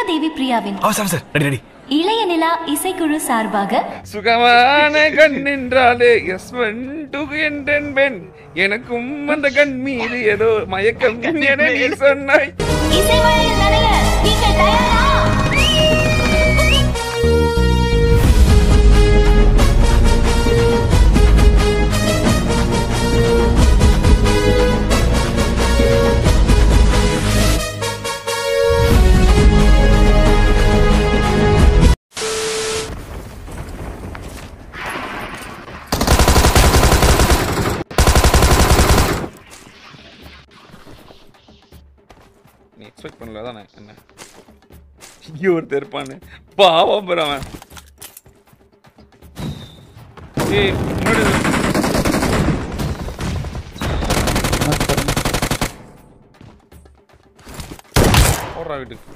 தேவி பிரியாவின் ஆ sir sir ready ready Ilaiya Nila இசைக்குழு சார்பாக சுகமான கண் என்றாலே எஸ் டுகு என்றென்பேன் எனக்கும் அந்த கண் மீது ஏதோ மயக்கம் என நீ சொன்னாய் இசை மழையில் நனைய நீங்கள் தயாரா நீ எக்ஸ்பெக்ட் பண்ணல தானே என்ன இங்கே ஒருத்தர் இருப்பான்னு பாவம் பெற அவன் ஏய் முன்னாடி இரு. போடுறா வீட்டுக்கு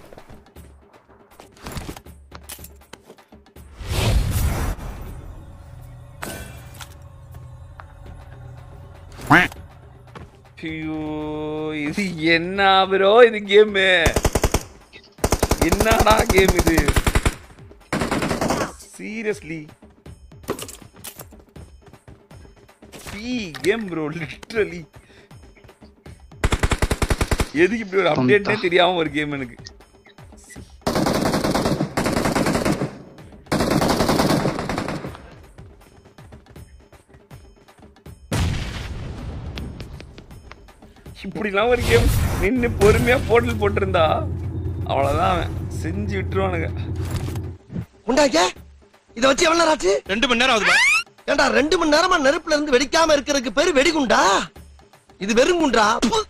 ஐயோ இது என்ன ப்ரோ இது கேமு என்னடா கேம் இது சீரியஸ்லி பி கேம் ப்ரோ லிட்ரலி எதுக்கு இப்படி ஒரு அப்டேட்னே தெரியாம ஒரு கேம் எனக்கு இப்படிலாம் ஒரு கேம் நின்று பொறுமையா போர்ட்டல் போட்டிருந்தா அவ்வளவுதான் அவன் செஞ்சு விட்டுருவானுங்க உண்டாக்க இத வச்சு எவ்வளவு நேரம் ஆச்சு ரெண்டு மணி நேரம் ஆகுது ஏண்டா ரெண்டு மணி நேரமா நெருப்புல இருந்து வெடிக்காம இருக்கிறதுக்கு பேரு வெடிகுண்டா இது வெறுங்குண்டா ப்பு.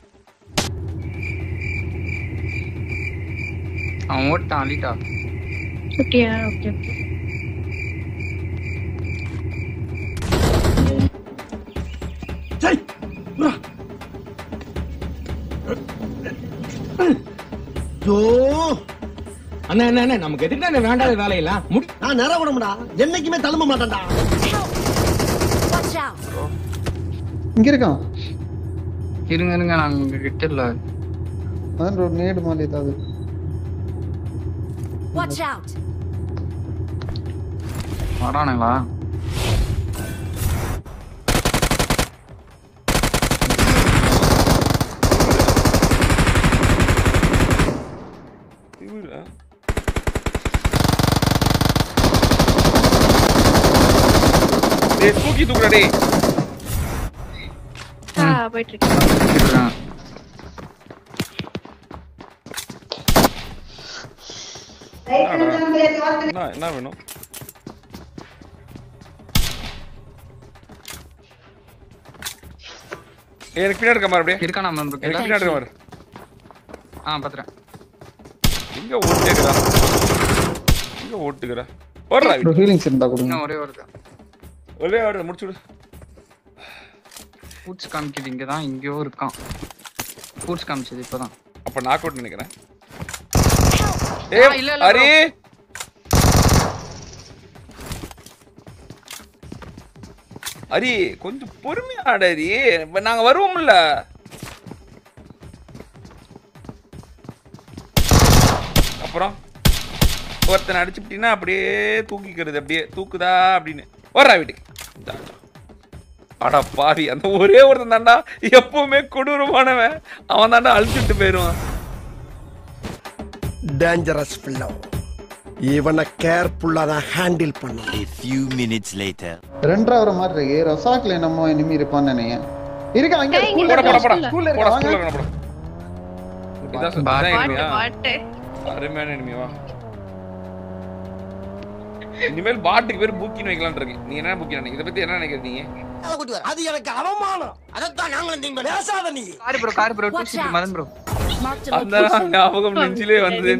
அவன் ஓட்டான் அலிட்டா ஓகேயா ஓகே ஓகே ஐயோ அண்ணா என்ன அண்ணா நமக்கு எதுக்கு அந்த வேண்டாத வேலையெல்லாம் முடி நான் நேரம் விடமுடா என்னைக்குமே தழும்ப மாட்டேன்டா இங்க இருக்கான் இருங்க இருங்க நான் உங்க கிட்ட இல்ல அதான் bro, நேடு மாதிரி ஏதாவது வரானுங்களா இவரா டேய் தூக்கி தூக்குடா டேய் ஆ போயிட்டு இருக்கேன் இருக்கான். என்ன என்ன வேணும் ஏய், எனக்கு பின்னாடி இருக்க மாதிரி அப்படியே இருக்கானா man bro? எனக்கு பின்னாடி இருக்க மாதிரி ஆ பாத்துறேன் எங்க ஓட்டுக்கிறா எங்க ஓட்டுக்கிறா ஓடுறா ப்ரோ ஹீலிங்ஸ் இருந்தா கொடுங்க இன்னும் ஒரே ஒரு ஒரே ஆடு முடிச்சு விடு ஃபுட்ஸ் காமிக்குது இங்க தான் எங்கேயோ இருக்கான் ஃபுட்ஸ் காமிச்சது இப்பதான் அப்ப நாக் அவுட் நினைக்கிறேன் ஆ, ஏய் இல்ல, இல்ல, ஹரி ஹரி கொஞ்சம் பொறுமையா ஆடு ஹரி இப்ப நாங்க வருவோம்ல அப்புறம் ஒருத்தனை அடிச்சுப்பிட்டீங்கன்னா அப்படியே தூக்கிக்கிறது அப்படியே தூக்குதா அப்படின்னு வர்றா வீட்டுக்கு இந்தா, இந்தா. அட பாவி அந்த ஒரே ஒருத்தன் தாண்டா எப்பவுமே கொடூரமானவன் அவன் தாண்டா அழிச்சுட்டு போயிடுவான் டேஞ்சரஸ் பிள்ளை இவனை கேர்ஃபுல்லா தான் ஹேண்டில் பண்ணும் A few minutes later. ரெண்டரை வர மாதிரி இருக்கு ரசாக்ல நம்ம இனிமே இருப்பான்னு நினைக்கிறேன் இருக்கா இங்க ஏய், இங்க போடா போடா போடா ஸ்கூல்ல போடா இருக்க ஸ்கூல்ல வாங்க போடா இதான் சொ- பாட்டு, இதான் பாட்டு enemy-யா? பாட்டு அருமையான enemy வா இனிமேல் பாட்டுக்கு பேர் பூக்கின்னு வைக்கலாம்னு இருக்கு நீ என்ன பூக்கி நினைக்க இதை பத்தி என்ன நினைக்கிறீங்க அது எனக்கு அவமானம் அதைத்தான் நாங்களும் நீங்க பேசாத நீ car bro car bro two seat Madan bro அந்த ஞாபகம் நெஞ்சிலே வந்தது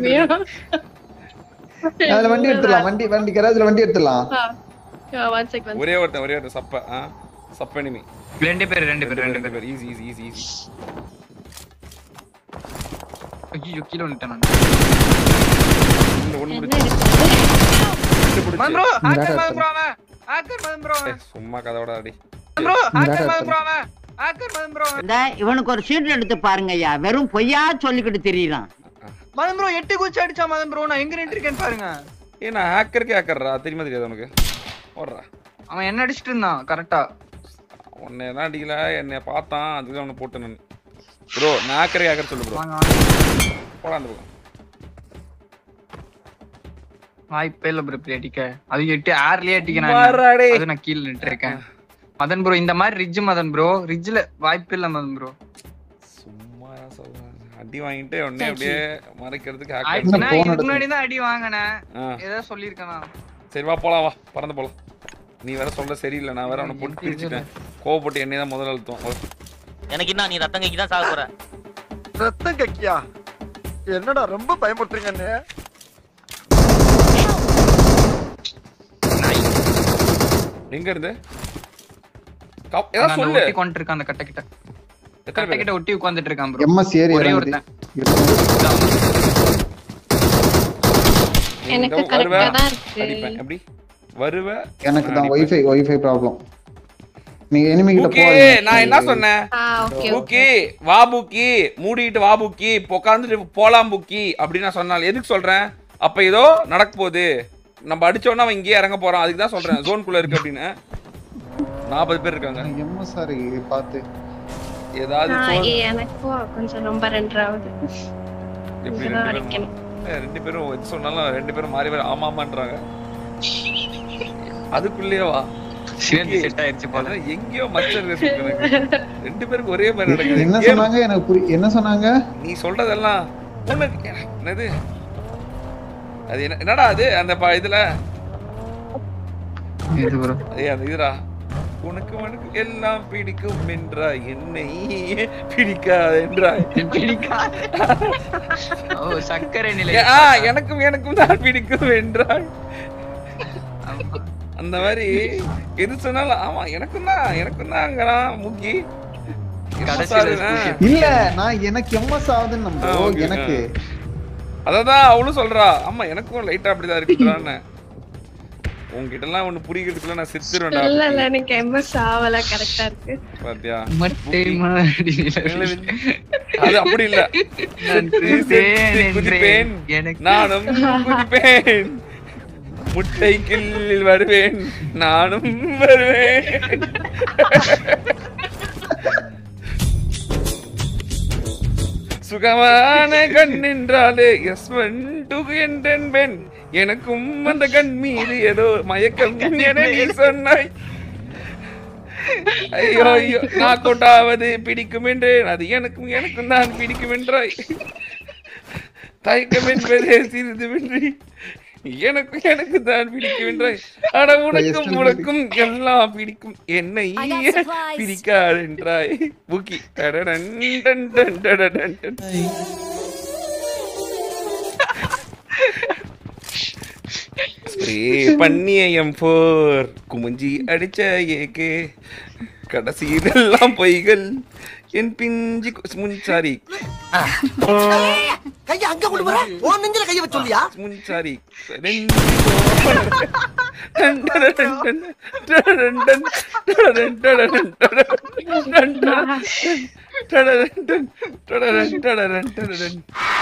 அதுல வண்டி எடுத்துடலாம் வண்டி வண்டி கராஜ்ல வண்டி எடுத்துடலாம் ஒன் செகண்ட் ஒரே ஒருத்தன் ஒரே ஒருத்தன் சப்ப ஆ சப்ப enemy ரெண்டு பேர் ரெண்டு பேர் ரெண்டு பேர் பேர் ஈஸி ஈஸி ஈஸி ஈஸி ஐயோ கீழே வந்துட்டேன் நான் இந்த ஒண்ணு என்ன முடிச்சு இருக்கு மதன் ப்ரோ இந்த ஹேக்கர் data மதன் ப்ரோ அவன் ஹேக்கர் மதன் ப்ரோ அவன் ஏய், சும்மா கதவோட அடி ப்ரோ இந்த ஹேக்கர் data மதன் ப்ரோ அவன் ஹேக்கர் மதன் ப்ரோ அவன் இந்த இவனுக்கு ஒரு சீட் எடுத்து பாருங்க ஐயா வெறும் பொய்யா சொல்லிக்கிட்டு தெரியலாம் மதன் ப்ரோ எட்டு குச்சி அடிச்சா மதன் ப்ரோ நான் எங்க நின்று இருக்கேன்னு பாருங்க ஏ நான் ஹேக்கருக்கு ஹேக்கர்ரா தெரியுமா தெரியாது உனக்கு ஓடுறா அவன் என்ன அடிச்சிட்டு இருந்தான் கரெக்டா உன்னை எல்லாம் அடிக்கல என்னை பார்த்தான் அதுக்கு அவனை போட்டேன் நான் ப்ரோ நான் ஹேக்கருக்கு ஹேக்கர் சொல்லு ப்ரோ வாங்க வாங்க போடா அந்த பக்கம் வாய்ப்பே இல்ல ப்ரோ இப்படி அடிக்க அது எட்டு ஏர்லயே அடிக்க மாறாடே. நான் அது நான் கீழ நின்று இருக்கேன் மதன் ப்ரோ இந்த மாதிரி ரிட்ஜ் மதன் ப்ரோ ரிட்ஜ்ல வாய்ப்பே இல்ல மதன் ப்ரோ சும்மா சொல்றேன் அடி வாங்கிட்டு உடனே அப்படியே மறைக்கிறதுக்கு hacker ஆயிடுச்சுன்னா phone இதுக்கு எடுத்து. முன்னாடி தான் அடி வாங்கினேன் ஆ ஏதோ சொல்லியிருக்கேனா சரி வா போலாம் வா பறந்து போலாம் நீ வேற சொல்ல சரியில்லை நான் வேற அவனை போட்டு பிரிச்சுட்டேன் கோவப்பட்டு என்னைய தான் முதல்ல அழுத்தம் வா. எனக்கு என்ன நீ ரத்தம் கைக்கு தான் சாக போற ரத்தம் கக்கியா என்னடா ரொம்ப பயமுறுத்துறீங்க அண்ணே எங்க இருந்து கப்- ஏதாவது அந்த சொல்லு ஒட்டி கொண்டு இருக்கான் அந்த கட்ட கிட்ட எத்தனை கட்ட பேர் கிட்ட ஒட்டி உட்கார்ந்துட்டு இருக்கான் ப்ரோ எம்எஸ் ஏறி ஒரே இறங்குது ஒருத்தன் நீ எனக்கு இந்த வருவ, கரெக்டா தான் இருக்கு அடிப்பேன் எப்படி வருவ எனக்கு தான் அடிப்பேன். ஒய்ஃபை ஒய்ஃபை ப்ராப்ளம் நீங்க எனிமி கிட்ட ஓகே போகாதீங்க நான் என்ன சொன்னேன் ஆ ஓகே புக்கி வா புக்கி மூடிட்டு வா புக்கி இப்போ உட்காந்துட்டு போலாம் புக்கி அப்படின்னு நான் சொன்னால் எதுக்கு சொல்றேன் அப்ப ஏதோ நடக்க போகுது நம்ம அடிச்சோன்னா அவன் இங்கேயே இறங்க போறான் அதுக்கு தான் சொல்றேன் ஜோனுக்குள்ள இருக்கு அப்படின்னு நாற்பது பேர் இருக்காங்க எம்எஸ் சார் பார்த்து ஏதாவது ஆ, சொல். ஏ, எனக்கும் கொஞ்சம் ரொம்ப ரெண்டாவது எப்படி இதுதான் ரெண்டு பேரும் அடிக்கணும். ஏ, ரெண்டு பேரும் எது சொன்னாலும் ரெண்டு பேரும் மாறி மாறி ஆமா ஆமான்றாங்க அதுக்குள்ளேயே வா செட் ஆயிருச்சு போல அதான் எங்கேயோ மச்சம் இருக்கு எனக்கு. ரெண்டு பேருக்கு ஒரே மாதிரி நடக்குது என்ன Game- சொன்னாங்க எனக்கு புரி என்ன சொன்னாங்க நீ சொல்றதெல்லாம் உனக்கு என்னது அது என்ன என்னடா அது அந்த ப- இதுல இது ப்ரோ ஏய் அந்த இதுடா உனக்கு உனக்கு எல்லாம் பிடிக்கும் என்றாய் என்னை பிடிக்காது என்றாய் பிடிக்காது ஓ சர்க்கரை நிலை ஆ எனக்கும் எனக்கும் தான் பிடிக்கும் என்றாய் அந்த மாதிரி எது சொன்னாலும் ஆமா எனக்கும் தான் எனக்கும் தாங்கிறான் முக்கி என்ன கடைசியில சாருண்ணா? இல்ல நான் எனக்கு எம்எஸ் ஆகுதுன்னு ஆ, நம்புறோம் okay, எனக்கு அததான் அவளும் சொல்றா ஆமா எனக்கும் லைட்டா அப்படிதான் இருக்குறான்னு உங்ககிட்ட எல்லாம் ஒண்ணு புரிகிறதுக்குள்ள நான் சிரிச்சிருவேன்டா இல்ல இல்ல எனக்கு எம்எஸ் ஆவல கரெக்டா இருக்கு பாத்தியா மட்டை மாடி அது அப்படி இல்ல நான் செத்து குதிப்பேன் குதிப்பேன் என்றேன். எனக்கு நானும் குதிப்பேன் முட்டைக்கில் வருவேன் நானும் வருவேன் சுகமான கண் என்றாலே எஸ் டுகு என்றென்பேன் எனக்கும் அந்த கண் மீது ஏதோ மயக்கம் என நீ சொன்னாய் ஐயோ ஐயோ நான் கொட்டாவது பிடிக்கும் என்றேன் அது எனக்கும் எனக்கும் தான் பிடிக்கும் என்றாய் தயக்கம் என்பதே சிறிதுமின்றி எனக்கும் எனக்கு தான் பிடிக்கும் என்றாய் அட உனக்கும் உனக்கும் எல்லாம் பிடிக்கும் என்னை I got supplies. பிடிக்காது என்றாய் புக்கி டடடன் டன் டன் டடடன் டன். ஸ்ப்ரே பண்ணிய எம் போர் குமிஞ்சி அடிச்ச ஏகே கடைசியிலெல்லாம் பொய்கள் என் பிஞ்சி கு- முன் சாரி கைய அங்க கொண்டு போற உன் நெஞ்சில கைய வச்சு சொல்லியா முன் சாரி ரெண்டு சோறு. டன் டன் டன் டன் டன் டன் டன் டன் டன் டன் டன் டடடன் டன் டடடன் டடடன் டடடன்.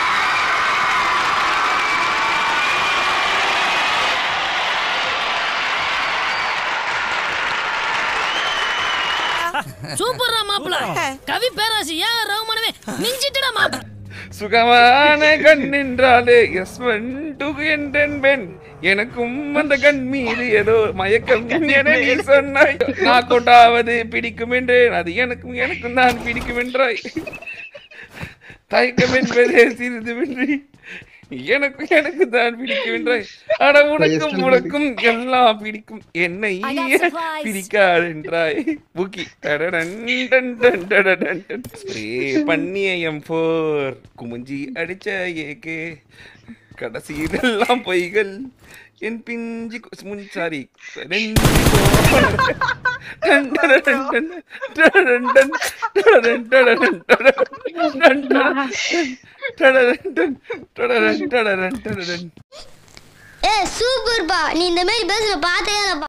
சூப்பர்ரா மாப்பிள கவி பேராசி ஏன் ரகுமானவே மிஞ்சிட்டுடா மாப்பிள சுகமான கண் என்றாலே எஸ் டுகு என்றென்பேன் எனக்கும் அந்த கண் மீது ஏதோ மயக்கம் என நீ சொன்னாய் நான் கொட்டாவது பிடிக்கும் என்றேன் அது எனக்கும் எனக்கும் தான் பிடிக்கும் என்றாய் தயக்கம் என்பதே சிறிதுமின்றி எனக்கும் எனக்கு தான் பிடிக்கும் என்றாய் அட உனக்கும் உனக்கும் எல்லாம் பிடிக்கும் என்னை I got supplies. பிடிக்காது என்றாய் புக்கி டடடன் டன் டன் டடடன் டன். ஸ்ப்ரே பண்ணிய எம் போர் குமிஞ்சி அடிச்ச ஏகே கடைசியிலெல்லாம் பொய்கள் என் பிஞ்சி கு- முன் சாரி ரெண்டு சோறு. டன் டடடன் டன் டடடன் டன் டடடன் டடடன் டடடன் டடடன் டடடன் டன் டடடன் டடடன் டடடன் ஏ சூப்பர்ப்பா நீ இந்த மாதிரி பேசுற பார்த்தே